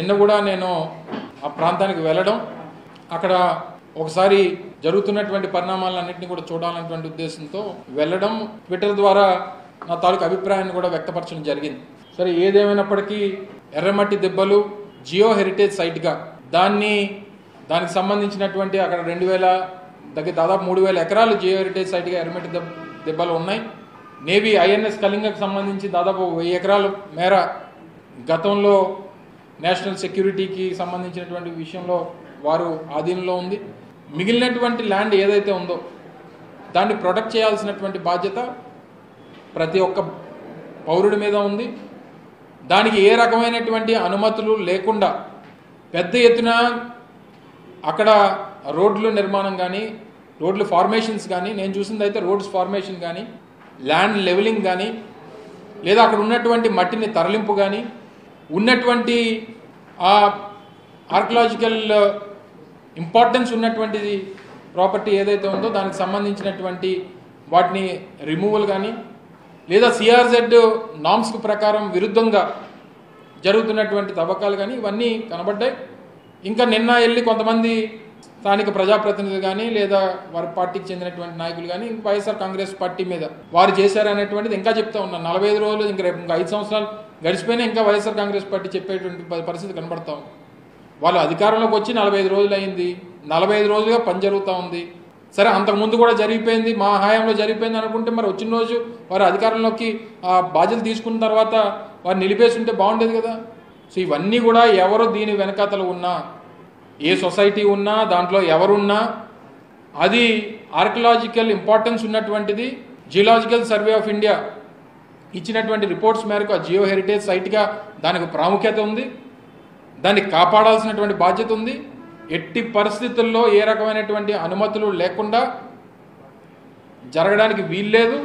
నిన్న కూడా నేను ఆ ప్రాంతానికి వెళ్ళడం అక్కడ ఒకసారి జరుగుతున్నటువంటి పరిణామాలన్నింటినీ కూడా చూడాలన్నటువంటి ఉద్దేశంతో వెళ్ళడం ట్విట్టర్ ద్వారా నా తాలూకు అభిప్రాయాన్ని కూడా వ్యక్తపరచడం జరిగింది సరే ఏదేమైనప్పటికీ ఎర్రమట్టి దెబ్బలు జియో హెరిటేజ్ సైట్గా దాన్ని దానికి సంబంధించినటువంటి అక్కడ రెండు వేల దగ్గర దాదాపు మూడు వేల ఎకరాలు జియో హెరిటేజ్ సైట్గా ఎర్రమట్టి దెబ్బ దెబ్బలు ఉన్నాయి నేవీ ఐఎన్ఎస్ కళింగకు సంబంధించి దాదాపు వెయ్యి ఎకరాల మేర గతంలో నేషనల్ సెక్యూరిటీకి సంబంధించినటువంటి విషయంలో వారు ఆధీనంలో ఉంది మిగిలినటువంటి ల్యాండ్ ఏదైతే ఉందో దాన్ని ప్రొటెక్ట్ చేయాల్సినటువంటి బాధ్యత ప్రతి ఒక్క పౌరుడి మీద ఉంది దానికి ఏ రకమైనటువంటి అనుమతులు లేకుండా పెద్ద ఎత్తున అక్కడ రోడ్లు నిర్మాణం కానీ రోడ్లు ఫార్మేషన్స్ కానీ నేను చూసింది అయితే రోడ్స్ ఫార్మేషన్ కానీ ల్యాండ్ లెవెలింగ్ కానీ లేదా అక్కడ ఉన్నటువంటి మట్టిని తరలింపు కానీ ఉన్నటువంటి ఆ ఆర్కలాజికల్ ఇంపార్టెన్స్ ఉన్నటువంటిది ప్రాపర్టీ ఏదైతే ఉందో దానికి సంబంధించినటువంటి వాటిని రిమూవల్ కానీ లేదా సిఆర్జెడ్ నామ్స్కి ప్రకారం విరుద్ధంగా జరుగుతున్నటువంటి తవ్వకాలు కానీ ఇవన్నీ కనబడ్డాయి ఇంకా నిన్న వెళ్ళి కొంతమంది స్థానిక ప్రజాప్రతినిధులు కానీ లేదా వారి పార్టీకి చెందినటువంటి నాయకులు కానీ వైఎస్ఆర్ కాంగ్రెస్ పార్టీ మీద వారు చేశారనేటువంటిది ఇంకా చెప్తా ఉన్నాను నలభై ఐదు రోజులు ఇంకా రేపు ఇంకా ఐదు సంవత్సరాలు గడిచిపోయినా ఇంకా వైఎస్ఆర్ కాంగ్రెస్ పార్టీ చెప్పేటువంటి ప- పరిస్థితి కనబడతా ఉంది వాళ్ళు అధికారంలోకి వచ్చి నలభై ఐదు రోజులు అయింది నలభై ఐదు రోజులుగా పని జరుగుతూ ఉంది సరే అంతకుముందు కూడా జరిగిపోయింది మా హయాంలో జరిగిపోయింది అనుకుంటే మరి వచ్చిన రోజు వారు అధికారంలోకి ఆ బాధ్యత తీసుకున్న తర్వాత వారు నిలిపేసి ఉంటే బాగుండేది కదా సో ఇవన్నీ కూడా ఎవరు దీని వెనకాతలు ఉన్నా ఏ సొసైటీ ఉన్నా దాంట్లో ఎవరున్నా అది ఆర్కియలాజికల్ ఇంపార్టెన్స్ ఉన్నటువంటిది జియోలాజికల్ సర్వే ఆఫ్ ఇండియా ఇచ్చినటువంటి రిపోర్ట్స్ మేరకు ఆ జియో హెరిటేజ్ సైట్గా దానికి ప్రాముఖ్యత ఉంది దాన్ని కాపాడాల్సినటువంటి బాధ్యత ఉంది ఎట్టి పరిస్థితుల్లో ఏ రకమైనటువంటి అనుమతులు లేకుండా జరగడానికి వీల్లేదు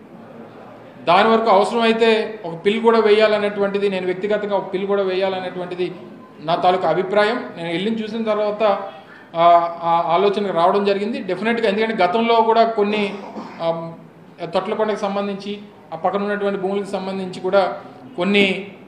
దాని వరకు అవసరమైతే ఒక పిల్ కూడా వేయాలనేటువంటిది నేను వ్యక్తిగతంగా ఒక పిల్ కూడా వేయాలనేటువంటిది నా తాలూకా అభిప్రాయం నేను వెళ్ళి చూసిన తర్వాత ఆ, ఆ ఆలోచనకు రావడం జరిగింది డెఫినెట్గా ఎందుకంటే గతంలో కూడా కొన్ని ఆమ్, తొట్లకొండకి సంబంధించి ఆ పక్కన ఉన్నటువంటి భూములకు సంబంధించి కూడా కొన్ని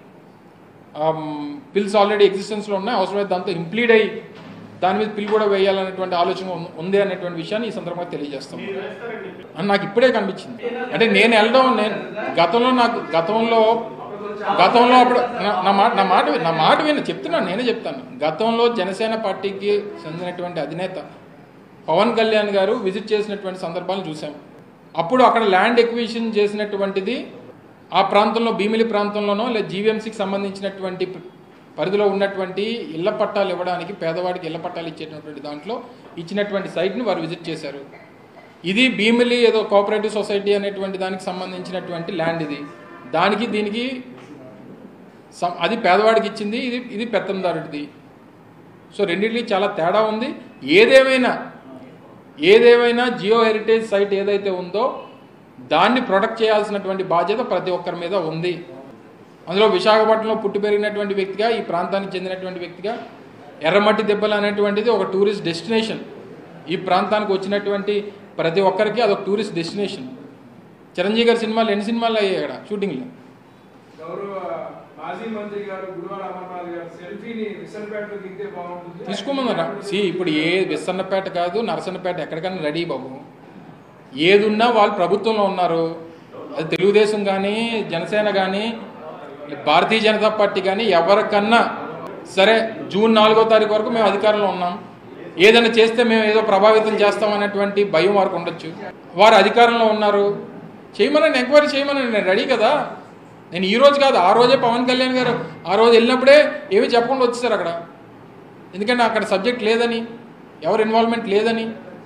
పిల్స్ ఆల్రెడీ ఎగ్జిస్టెన్స్లో ఉన్నాయి అవసరమైతే దాంతో ఇంప్లీడ్ అయ్యి దాని మీద పిల్ కూడా వేయాలనేటువంటి ఆలోచన ఉం- ఉంది అనేటువంటి విషయాన్ని ఈ సందర్భంగా తెలియజేస్తాం అని నాకు ఇప్పుడే కనిపించింది అంటే నేను వెళ్ళడం నేను గతంలో నాకు గతంలో గతంలో అప్పుడు నా- నా మాట నా మాట వి- నా మాట విని చెప్తున్నాను నేనే చెప్తాను గతంలో జనసేన పార్టీకి చెందినటువంటి అధినేత పవన్ కళ్యాణ్ గారు విజిట్ చేసినటువంటి సందర్భాలు చూసాం అప్పుడు అక్కడ ల్యాండ్ ఎక్విజిషన్ చేసినటువంటిది ఆ ప్రాంతంలో భీమిలి ప్రాంతంలోనో లేదా జీవీఎంసీకి సంబంధించినటువంటి ప- పరిధిలో ఉన్నటువంటి ఇళ్ల పట్టాలు ఇవ్వడానికి పేదవాడికి ఇళ్ల పట్టాలు ఇచ్చేటటువంటి దాంట్లో ఇచ్చినటువంటి సైట్ని వారు విజిట్ చేశారు ఇది భీమిలి ఏదో కోఆపరేటివ్ సొసైటీ అనేటువంటి దానికి సంబంధించినటువంటి ల్యాండ్ ఇది దానికి దీనికి సం- అది పేదవాడికి ఇచ్చింది ఇది ఇది పెత్తందారుడిది సో రెండింటికి చాలా తేడా ఉంది ఏదేమైనా ఏదేమైనా జియో హెరిటేజ్ సైట్ ఏదైతే ఉందో దాన్ని ప్రొటెక్ట్ చేయాల్సినటువంటి బాధ్యత ప్రతి ఒక్కరి మీద ఉంది అందులో విశాఖపట్నంలో పుట్టి పెరిగినటువంటి వ్యక్తిగా ఈ ప్రాంతానికి చెందినటువంటి వ్యక్తిగా ఎర్రమట్టి దెబ్బలు అనేటువంటిది ఒక టూరిస్ట్ డెస్టినేషన్ ఈ ప్రాంతానికి వచ్చినటువంటి ప్రతి ఒక్కరికి అదొక టూరిస్ట్ డెస్టినేషన్ చిరంజీవి గారి సినిమాలు ఎన్ని సినిమాలు అయ్యాయి అక్కడ షూటింగ్లో గౌరవ మాజీ మంత్రి గారు గుడివాడ అమర్నాథ్ గారు సెల్ఫీని విసన్పేటలో దిగితే బాగుంటుంది తీసుకోమన్నారా సి ఇప్పుడు ఏ విస్సన్నపేట కాదు నరసన్నపేట ఎక్కడికైనా రెడీ బాబు ఏదున్నా వాళ్ళు ప్రభుత్వంలో ఉన్నారు అది తెలుగుదేశం కానీ జనసేన కానీ భారతీయ జనతా పార్టీ కానీ ఎవరికన్నా సరే జూన్ నాలుగో తారీఖు వరకు మేము అధికారంలో ఉన్నాం ఏదైనా చేస్తే మేము ఏదో ప్రభావితం చేస్తామనేటువంటి భయం వారికి ఉండొచ్చు వారు అధికారంలో ఉన్నారు చేయమనండి ఎంక్వైరీ చేయమనండి నేను రెడీ కదా నేను ఈ రోజు కాదు ఆ రోజే పవన్ కళ్యాణ్ గారు ఆ రోజు వెళ్ళినప్పుడే ఏమీ చెప్పకుండా వచ్చేసారు అక్కడ ఎందుకంటే అక్కడ సబ్జెక్ట్ లేదని ఎవరు ఇన్వాల్వ్మెంట్ లేదని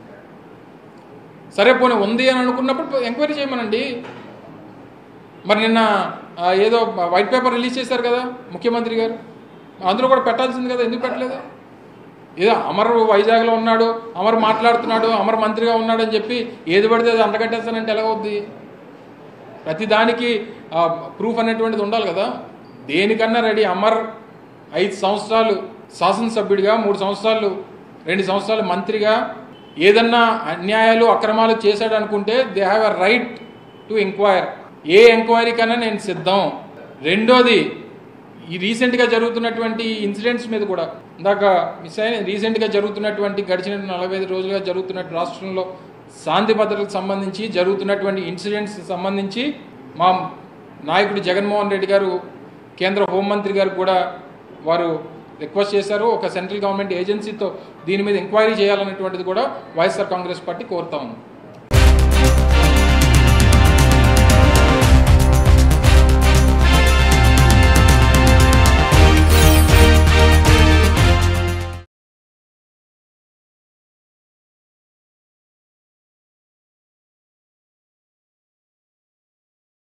సరే పోనీ ఉంది అని అనుకున్నప్పుడు ఎంక్వైరీ చేయమనండి మరి నిన్న ఆ, ఏదో వైట్ పేపర్ రిలీజ్ చేశారు కదా ముఖ్యమంత్రి గారు అందులో కూడా పెట్టాల్సింది కదా ఎందుకు పెట్టలేదు ఏదో అమర్ వైజాగ్లో ఉన్నాడు అమర్ మాట్లాడుతున్నాడు అమర్ మంత్రిగా ఉన్నాడు అని చెప్పి ఏది పడితే అది అంటగట్టేస్తానంటే ఎలా అవుద్ది ప్రతిదానికి ప్రూఫ్ అనేటువంటిది ఉండాలి కదా దేనికన్నా రెడీ అమర్ ఐదు సంవత్సరాలు శాసనసభ్యుడిగా మూడు సంవత్సరాలు రెండు సంవత్సరాలు మంత్రిగా ఏదన్నా అన్యాయాలు అక్రమాలు చేశాడు అనుకుంటే they have a right to enquire ఏ ఎంక్వైరీ కన్నా నేను సిద్ధం రెండోది ఈ రీసెంట్గా జరుగుతున్నటువంటి ఇన్సిడెంట్స్ మీద కూడా ఇందాక మిస్ అయిన రీసెంట్గా జరుగుతున్నటువంటి గడిచిన నలభై ఐదు రోజులుగా జరుగుతున్నట్టు రాష్ట్రంలో శాంతి భద్రతలకు సంబంధించి జరుగుతున్నటువంటి ఇన్సిడెంట్స్ సంబంధించి మా నాయకుడు జగన్మోహన్ రెడ్డి గారు కేంద్ర హోంమంత్రి గారు కూడా వారు రిక్వెస్ట్ చేశారు ఒక సెంట్రల్ గవర్నమెంట్ ఏజెన్సీతో దీని మీద ఎంక్వైరీ చేయాలనేటువంటిది కూడా వైఎస్ఆర్ కాంగ్రెస్ పార్టీ కోరుతా ఉంది